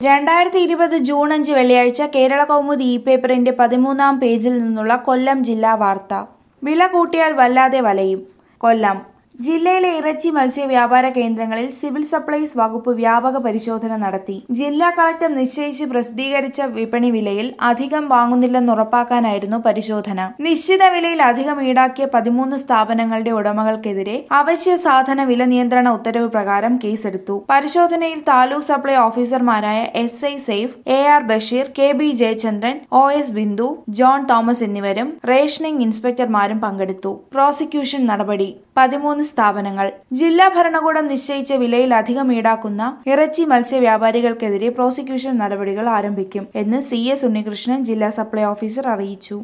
രണ്ടായിരത്തി ഇരുപത് ജൂൺ അഞ്ച് വെള്ളിയാഴ്ച കേരള കൗമുദി ഇ പേപ്പറിന്റെ പതിമൂന്നാം പേജിൽ നിന്നുള്ള കൊല്ലം ജില്ലാ വാർത്ത വില കൂട്ടിയാൽ വല്ലാതെ വലയും കൊല്ലം ജില്ലയിലെ ഇറച്ചി മത്സ്യ വ്യാപാര കേന്ദ്രങ്ങളിൽ സിവിൽ സപ്ലൈസ് വകുപ്പ് വ്യാപക പരിശോധന നടത്തി ജില്ലാ കളക്ടർ നിശ്ചയിച്ച് പ്രസിദ്ധീകരിച്ച വിപണി വിലയിൽ അധികം വാങ്ങുന്നില്ലെന്ന് ഉറപ്പാക്കാനായിരുന്നു പരിശോധന നിശ്ചിത വിലയിൽ അധികം ഈടാക്കിയ പതിമൂന്ന് സ്ഥാപനങ്ങളുടെ ഉടമകൾക്കെതിരെ അവശ്യ സാധന വില നിയന്ത്രണ ഉത്തരവ് പ്രകാരം കേസെടുത്തു പരിശോധനയിൽ താലൂക്ക് സപ്ലൈ ഓഫീസർമാരായ S I Saif A R Basheer K B Jayachandran O S Bindu John Thomas എന്നിവരും റേഷനിംഗ് ഇൻസ്പെക്ടർമാരും പങ്കെടുത്തു പ്രോസിക്യൂഷൻ നടപടി പതിമൂന്ന് സ്ഥാപനങ്ങൾ ജില്ലാ ഭരണകൂടം നിശ്ചയിച്ച വിലയിൽ അധികം ഈടാക്കുന്ന ഇറച്ചി മത്സ്യ വ്യാപാരികൾക്കെതിരെ പ്രോസിക്യൂഷൻ നടപടികൾ ആരംഭിക്കും എന്ന് സി എസ് ഉണ്ണികൃഷ്ണൻ ജില്ലാ സപ്ലൈ ഓഫീസർ അറിയിച്ചു